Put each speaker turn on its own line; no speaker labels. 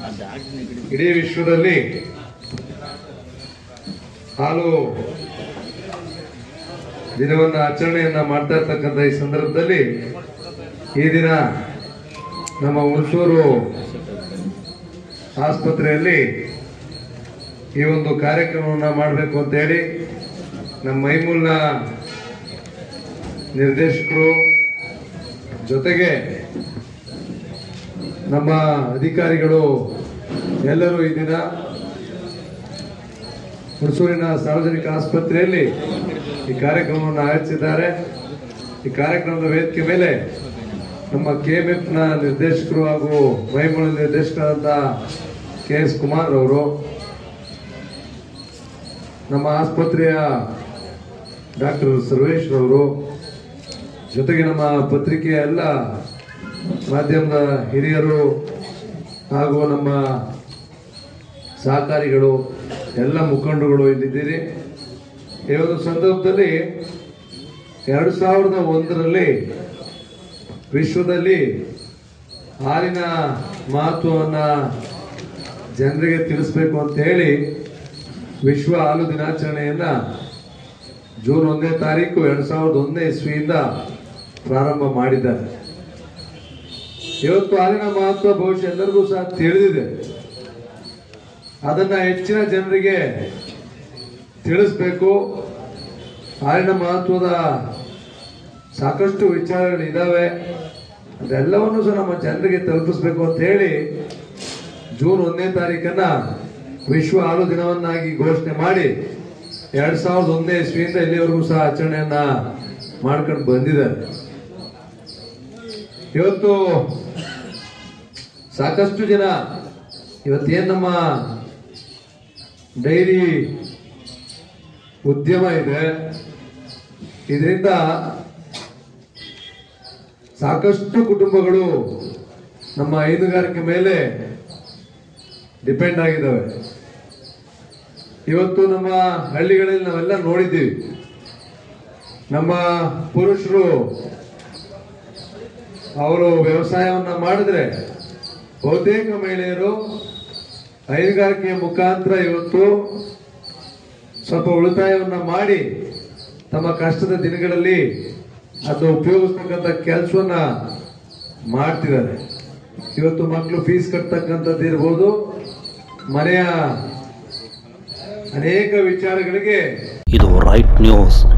ಇಡೀ ವಿಶ್ವದಲ್ಲಿ ಹಾಲು ದಿನವನ್ನು ಆಚರಣೆಯನ್ನ ಮಾಡ್ತಾ ಇರ್ತಕ್ಕಂಥ ಈ ಸಂದರ್ಭದಲ್ಲಿ ಈ ದಿನ ನಮ್ಮ ಹುಣಸೂರು ಆಸ್ಪತ್ರೆಯಲ್ಲಿ ಈ ಒಂದು ಕಾರ್ಯಕ್ರಮವನ್ನು ಮಾಡಬೇಕು ಅಂತ ಹೇಳಿ ನಮ್ಮ ಮೈಮೂಲ್ನ ನಿರ್ದೇಶಕರು ಜೊತೆಗೆ ನಮ್ಮ ಅಧಿಕಾರಿಗಳು ಎಲ್ಲರೂ ಈ ದಿನ ಹುಣಸೂರಿನ ಸಾರ್ವಜನಿಕ ಆಸ್ಪತ್ರೆಯಲ್ಲಿ ಈ ಕಾರ್ಯಕ್ರಮವನ್ನು ಆಯೋಜಿಸಿದ್ದಾರೆ ಈ ಕಾರ್ಯಕ್ರಮದ ವೇದಿಕೆ ಮೇಲೆ ನಮ್ಮ ಕೆಎಂಎಫ್ ನ ನಿರ್ದೇಶಕರು ಹಾಗೂ ಮೈಮೂಲ ನಿರ್ದೇಶಕರಾದ ಕೆ ಎಸ್ ಕುಮಾರ್ ಅವರು ನಮ್ಮ ಆಸ್ಪತ್ರೆಯ ಡಾಕ್ಟರ್ ಸರ್ವೇಶ್ ಅವರು ಜೊತೆಗೆ ನಮ್ಮ ಪತ್ರಿಕೆಯ ಎಲ್ಲ ಮಾಧ್ಯಮದ ಹಿರಿಯರು ಹಾಗೂ ನಮ್ಮ ಸಹಕಾರಿಗಳು ಎಲ್ಲ ಮುಖಂಡರುಗಳು ಇಲ್ಲಿದ್ದೀರಿ ಈ ಒಂದು ಸಂದರ್ಭದಲ್ಲಿ ಎರಡು ಸಾವಿರದ ಒಂದರಲ್ಲಿ ವಿಶ್ವದಲ್ಲಿ ಹಾಲಿನ ಮಹತ್ವವನ್ನು ಜನರಿಗೆ ತಿಳಿಸ್ಬೇಕು ಅಂತ ಹೇಳಿ ವಿಶ್ವ ಹಾಲು ದಿನಾಚರಣೆಯನ್ನ ಜೂನ್ ಒಂದನೇ ತಾರೀಕು ಎರಡ್ ಸಾವಿರದ ಒಂದನೇ ಇಸ್ವಿಯಿಂದ ಪ್ರಾರಂಭ ಮಾಡಿದ್ದಾರೆ ಇವತ್ತು ಹಾಲಿನ ಮಹತ್ವ ಬಹುಶಃ ಎಲ್ಲರಿಗೂ ಸಹ ತಿಳಿದಿದೆ ಅದನ್ನ ಹೆಚ್ಚಿನ ಜನರಿಗೆ ತಿಳಿಸ್ಬೇಕು ಹಾಲಿನ ಮಹತ್ವದ ಸಾಕಷ್ಟು ವಿಚಾರಗಳಿದಾವೆ ಅದೆಲ್ಲವನ್ನು ಸಹ ನಮ್ಮ ಜನರಿಗೆ ತಲುಪಿಸ್ಬೇಕು ಅಂತ ಹೇಳಿ ಜೂನ್ ಒಂದನೇ ತಾರೀಕನ್ನ ವಿಶ್ವ ಹಾಲು ದಿನವನ್ನಾಗಿ ಘೋಷಣೆ ಮಾಡಿ ಎರಡ್ ಸಾವಿರದ ಒಂದನೇ ಇಸ್ವಿಯಿಂದ ಇಲ್ಲಿವರೆಗೂ ಸಹ ಆಚರಣೆಯನ್ನ ಮಾಡ್ಕೊಂಡು ಬಂದಿದ್ದಾರೆ ಇವತ್ತು ಸಾಕಷ್ಟು ಜನ ಇವತ್ತೇನ್ ನಮ್ಮ ಡೈರಿ ಉದ್ಯಮ ಇದೆ ಇದರಿಂದ ಸಾಕಷ್ಟು ಕುಟುಂಬಗಳು ನಮ್ಮ ಹೈನುಗಾರಿಕೆ ಮೇಲೆ ಡಿಪೆಂಡ್ ಆಗಿದ್ದಾವೆ ಇವತ್ತು ನಮ್ಮ ಹಳ್ಳಿಗಳಲ್ಲಿ ನಾವೆಲ್ಲ ನೋಡಿದ್ದೀವಿ ನಮ್ಮ ಪುರುಷರು ಅವರು ವ್ಯವಸಾಯವನ್ನ ಮಾಡಿದ್ರೆ ಬಹುತೇಕ ಮಹಿಳೆಯರು ಹೈನುಗಾರಿಕೆಯ ಮುಖಾಂತರ ಇವತ್ತು ಸ್ವಲ್ಪ ಉಳಿತಾಯವನ್ನ ಮಾಡಿ ತಮ್ಮ ಕಷ್ಟದ ದಿನಗಳಲ್ಲಿ ಅದು ಉಪಯೋಗಿಸ್ತಕ್ಕಂಥ ಕೆಲಸವನ್ನ ಮಾಡ್ತಿದ್ದಾರೆ ಇವತ್ತು ಮಕ್ಕಳು ಫೀಸ್ ಕಟ್ತಕ್ಕಂಥದ್ದು ಇರ್ಬೋದು ಮನೆಯ ಅನೇಕ ವಿಚಾರಗಳಿಗೆ
ಇದು ರೈಟ್ ನ್ಯೂಸ್